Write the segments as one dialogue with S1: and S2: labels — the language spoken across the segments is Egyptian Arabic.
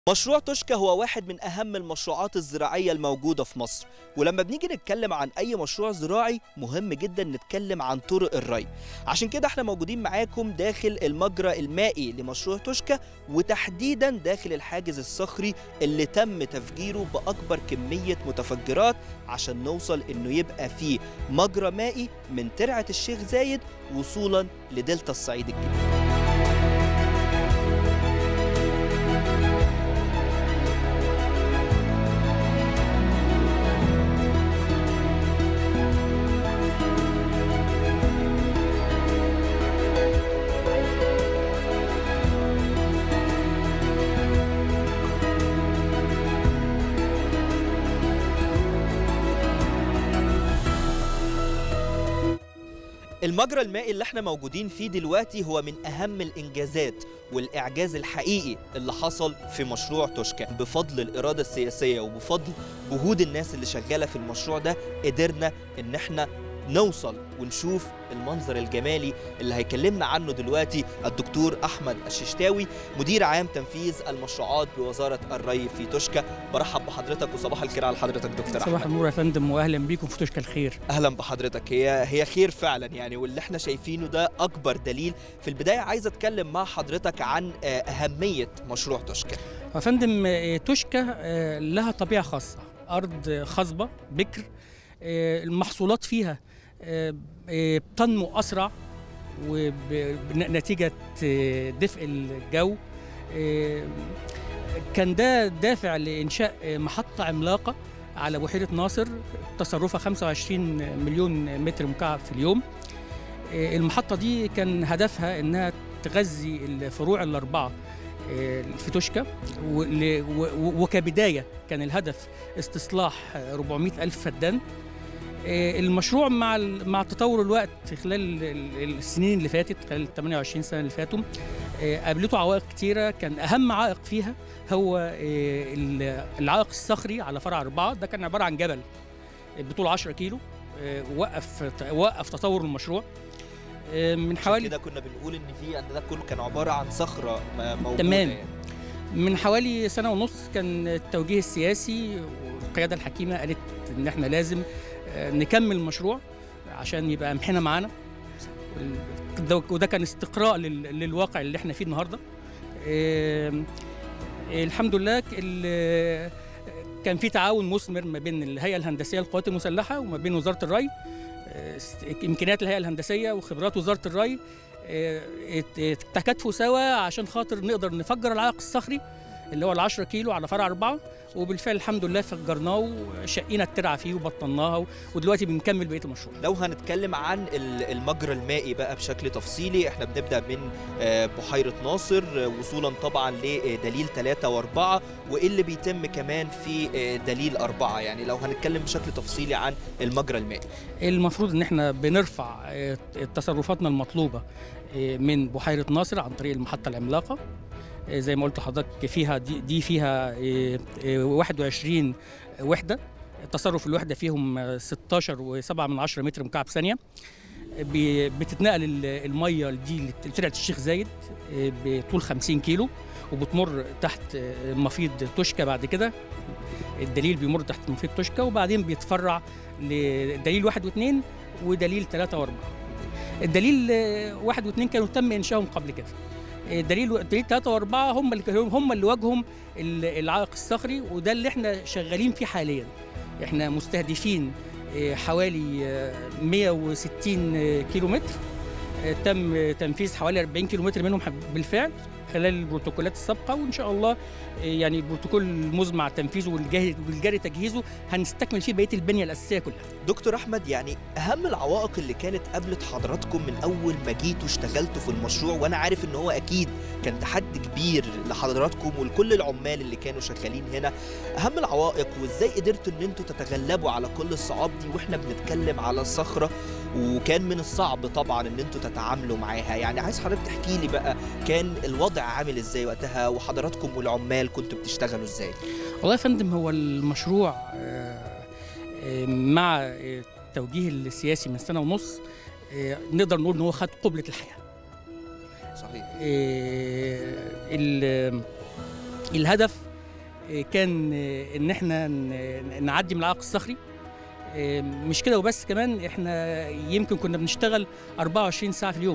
S1: مشروع توشكا هو واحد من أهم المشروعات الزراعية الموجودة في مصر ولما بنيجي نتكلم عن أي مشروع زراعي مهم جدا نتكلم عن طرق الري عشان كده احنا موجودين معاكم داخل المجرى المائي لمشروع توشكا وتحديدا داخل الحاجز الصخري اللي تم تفجيره بأكبر كمية متفجرات عشان نوصل انه يبقى فيه مجرى مائي من ترعة الشيخ زايد وصولا لدلتا الصعيد الجديد المجرى المائي اللي احنا موجودين فيه دلوقتي هو من اهم الانجازات والاعجاز الحقيقي اللي حصل في مشروع توشكا بفضل الاراده السياسيه وبفضل جهود الناس اللي شغاله في المشروع ده قدرنا ان احنا نوصل ونشوف المنظر الجمالي اللي هيكلمنا عنه دلوقتي الدكتور احمد الششتاوي مدير عام تنفيذ المشروعات بوزاره الري في توشكا برحب بحضرتك وصباح الخير على حضرتك دكتور
S2: صباح
S1: احمد
S2: النور يا فندم واهلا بيكم في توشكا الخير
S1: اهلا بحضرتك هي هي خير فعلا يعني واللي احنا شايفينه ده اكبر دليل في البدايه عايز اتكلم مع حضرتك عن آه، اهميه مشروع توشكا
S2: يا فندم آه، توشكا آه، لها طبيعه خاصه ارض خصبه بكر آه، المحصولات فيها آه، آه، بتنمو اسرع ونتيجه دفء الجو آه، كان ده دافع لانشاء آه، محطه عملاقه على بحيره ناصر تصرفها 25 مليون متر مكعب في اليوم آه، المحطه دي كان هدفها انها تغذي الفروع الاربعه آه، في توشكا ول- و- وكبدايه كان الهدف استصلاح آه، 400 الف فدان آه، المشروع مع ال- مع تطور الوقت خلال ال- السنين اللي فاتت خلال ال 28 سنه اللي فاتوا آه، قابلته عوائق كتيره كان اهم عائق فيها هو آه، ال- العائق الصخري على فرع أربعة ده كان عباره عن جبل بطول 10 كيلو آه، وقف وقف تطور المشروع آه، من
S1: حوالي
S2: حوالي
S1: كده كنا بنقول ان في ان ده كله كان عباره عن صخره م- موجوده
S2: تمام.
S1: يعني.
S2: من حوالي سنة ونص كان التوجيه السياسي والقيادة الحكيمة قالت إن إحنا لازم آه، نكمل المشروع عشان يبقى محنة معانا وال- ده- وده كان استقراء لل- للواقع اللي إحنا فيه النهاردة آم، الحمد لله ك- ال- كان في تعاون مثمر ما بين الهيئة الهندسية للقوات المسلحة وما بين وزارة الري آه، است- إمكانيات الهيئة الهندسية وخبرات وزارة الري آه، ات- ات- تكاتفوا سوا عشان خاطر نقدر نفجر العائق الصخري اللي هو ال 10 كيلو على فرع أربعة وبالفعل الحمد لله فجرناه وشقينا الترعة فيه وبطلناها ودلوقتي بنكمل بقية المشروع
S1: لو هنتكلم عن ال- المجرى المائي بقى بشكل تفصيلي احنا بنبدا من آه، بحيره ناصر آه، وصولا طبعا لدليل ثلاثة وأربعة وايه اللي بيتم كمان في آه، دليل أربعة يعني لو هنتكلم بشكل تفصيلي عن المجرى المائي
S2: المفروض ان احنا بنرفع آه، تصرفاتنا المطلوبة آه، من بحيرة ناصر عن طريق المحطة العملاقة آه، زي ما قلت لحضرتك فيها دي, دي فيها آه، آه، 21 وحدة تصرف الوحدة فيهم آه، 16 و7 من 10 متر مكعب ثانية بي- بتتنقل ال- المية دي لترعة الشيخ زايد آه، بطول 50 كيلو وبتمر تحت آه، مفيض توشكا بعد كده الدليل بيمر تحت مفيض توشكا وبعدين بيتفرع لدليل واحد واثنين ودليل ثلاثة وأربعة. الدليل آه، واحد واثنين كانوا تم إنشائهم قبل كده. الدليل دليل ثلاثة وأربعة هم اللي كانوا- هم اللي واجههم ال- العائق الصخري وده اللي احنا شغالين فيه حاليا. احنا مستهدفين آه، حوالي آه، 160 آه، كيلو متر آه، تم آه، تنفيذ حوالي 40 كيلو متر منهم بالفعل خلال البروتوكولات السابقة وإن شاء الله آه، يعني البروتوكول المزمع تنفيذه والجاهز والجاري تجهيزه هنستكمل فيه بقية البنية الأساسية كلها.
S1: دكتور احمد يعني اهم العوائق اللي كانت قابلت حضراتكم من اول ما جيتوا اشتغلتوا في المشروع وانا عارف ان هو اكيد كان تحدي كبير لحضراتكم ولكل العمال اللي كانوا شغالين هنا اهم العوائق وازاي قدرتوا ان انتوا تتغلبوا على كل الصعاب دي واحنا بنتكلم على الصخره وكان من الصعب طبعا ان انتوا تتعاملوا معاها يعني عايز حضرتك تحكي لي بقى كان الوضع عامل ازاي وقتها وحضراتكم والعمال كنتوا بتشتغلوا ازاي
S2: والله يا فندم هو المشروع آه، آه، مع آه، التوجيه السياسي من سنة ونص آه، نقدر نقول إن هو خد قبلة الحياة.
S1: صحيح
S2: آه، ال- الهدف آه، كان آه، ان احنا ن- نعدي من العائق الصخري آه، مش كده وبس كمان احنا يمكن كنا بنشتغل 24 ساعه في اليوم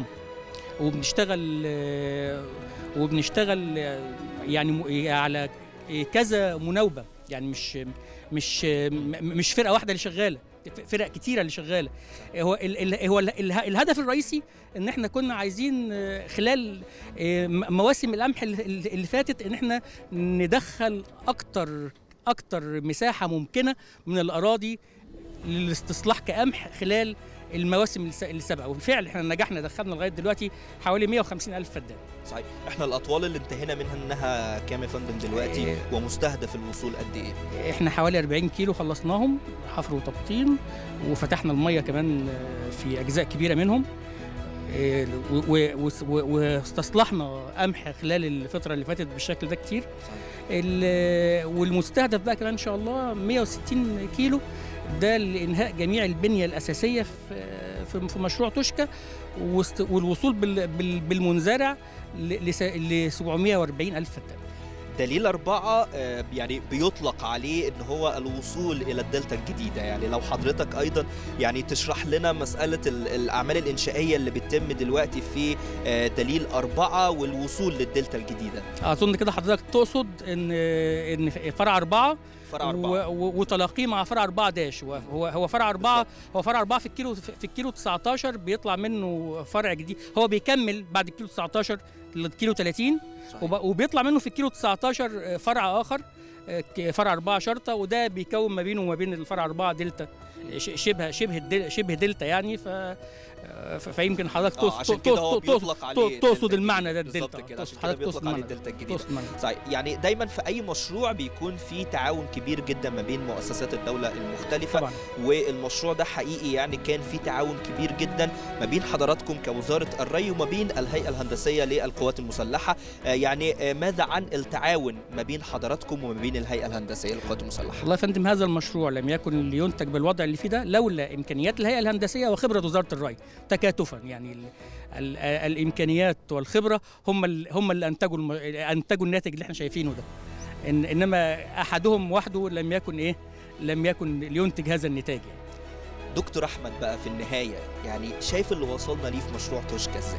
S2: وبنشتغل آه، وبنشتغل آه، يعني م- على كذا مناوبه يعني مش مش م- مش فرقه واحده اللي شغاله فرق كتيره اللي شغاله هو ال ال هو ال ال الهدف الرئيسي ان احنا كنا عايزين آه، خلال آه، م- مواسم القمح اللي اللي فاتت ان احنا ندخل اكتر اكتر مساحه ممكنه من الاراضي للاستصلاح كقمح خلال المواسم اللي س- اللي سابقه وبالفعل احنا نجحنا دخلنا لغايه دلوقتي حوالي 150 الف فدان
S1: صحيح احنا الاطوال اللي انتهينا منها انها كام يا فندم دلوقتي
S2: إيه.
S1: ومستهدف الوصول قد ايه
S2: احنا حوالي 40 كيلو خلصناهم حفر وتبطين وفتحنا الميه كمان آه، في اجزاء كبيره منهم آه، و- و- وس- و- واستصلحنا قمح خلال الفتره اللي فاتت بالشكل ده كتير ال- والمستهدف بقى كمان ان شاء الله 160 كيلو ده لانهاء جميع البنيه الاساسيه في في- في مشروع توشكا واست- والوصول بال- بال- بالمنزرع ل 740 الف فدان
S1: دليل أربعة آه، يعني بيطلق عليه إن هو الوصول إلى الدلتا الجديدة يعني لو حضرتك أيضا يعني تشرح لنا مسألة ال- الأعمال الإنشائية اللي بتتم دلوقتي في آه، دليل أربعة والوصول للدلتا الجديدة
S2: اظن كده حضرتك تقصد ان ان فرع اربعه
S1: فرع أربعة
S2: و- و- وتلاقيه مع فرع اربعه داش هو هو هو فرع اربعه هو فرع اربعه في الكيلو في الكيلو 19 بيطلع منه فرع جديد هو بيكمل بعد الكيلو 19 للكيلو 30
S1: صحيح.
S2: وب- وبيطلع منه في الكيلو 19 فرع اخر آه، ك- فرع أربعة شرطة وده بيكون ما بينه وما بين الفرع أربعة دلتا ش- شبه شبه الدل شبه دلتا يعني ف آه، ف- فيمكن حضرتك
S1: اه
S2: تقصد
S1: عشان كده هو
S2: تقصد-
S1: بيطلق عليه
S2: تقصد
S1: الدلتا
S2: المعنى ده
S1: الجديد.
S2: الدلتا
S1: بالظبط كده
S2: تقصد
S1: عشان كده
S2: حضرتك
S1: بيطلق
S2: تقصد
S1: عليه
S2: المعنى
S1: الدلتا الجديدة
S2: تقصد المعنى
S1: صحيح يعني دايما في اي مشروع بيكون في تعاون كبير جدا ما بين مؤسسات الدوله المختلفه
S2: طبعا
S1: والمشروع ده حقيقي يعني كان في تعاون كبير جدا ما بين حضراتكم كوزاره الري وما بين الهيئه الهندسيه للقوات المسلحه آه، يعني آه، ماذا عن التعاون ما بين حضراتكم وما بين الهيئه الهندسيه للقوات المسلحه
S2: والله يا فندم هذا المشروع لم يكن لينتج بالوضع اللي فيه ده لولا امكانيات الهيئه الهندسيه وخبره وزاره الري تكاتفا يعني ال ال الامكانيات والخبره هم ال هم اللي انتجوا الم انتجوا الناتج اللي احنا شايفينه ده إن انما احدهم وحده لم يكن ايه لم يكن لينتج هذا النتاج يعني.
S1: دكتور احمد بقى في النهايه يعني شايف اللي وصلنا ليه في مشروع توشكا ازاي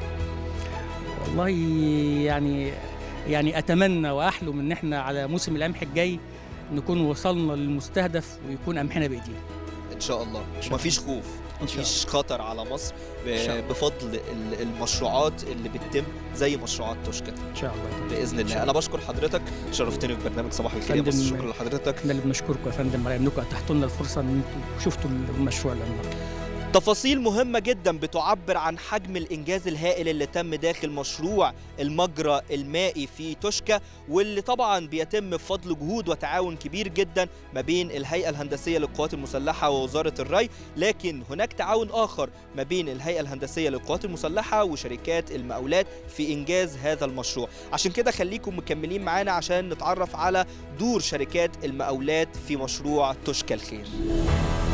S2: والله يعني يعني اتمنى واحلم ان احنا على موسم القمح الجاي نكون وصلنا للمستهدف ويكون قمحنا بايدينا
S1: ان شاء الله
S2: شاء
S1: ومفيش خوف
S2: إن شاء
S1: مفيش خطر على مصر ب-
S2: إن شاء الله.
S1: بفضل ال- المشروعات اللي بتتم زي مشروعات توشكا
S2: ان شاء الله
S1: باذن
S2: إن شاء
S1: الله انا بشكر حضرتك شرفتني في برنامج صباح الخير يا
S2: فندم،
S1: مصر شكرا لحضرتك
S2: احنا اللي بنشكركم يا فندم على انكم اتحتوا لنا الفرصه ان انتم شفتوا المشروع العملاق
S1: تفاصيل مهمة جدا بتعبر عن حجم الإنجاز الهائل اللي تم داخل مشروع المجرى المائي في توشكا واللي طبعا بيتم بفضل جهود وتعاون كبير جدا ما بين الهيئة الهندسية للقوات المسلحة ووزارة الري لكن هناك تعاون آخر ما بين الهيئة الهندسية للقوات المسلحة وشركات المقاولات في إنجاز هذا المشروع عشان كده خليكم مكملين معانا عشان نتعرف على دور شركات المقاولات في مشروع توشكا الخير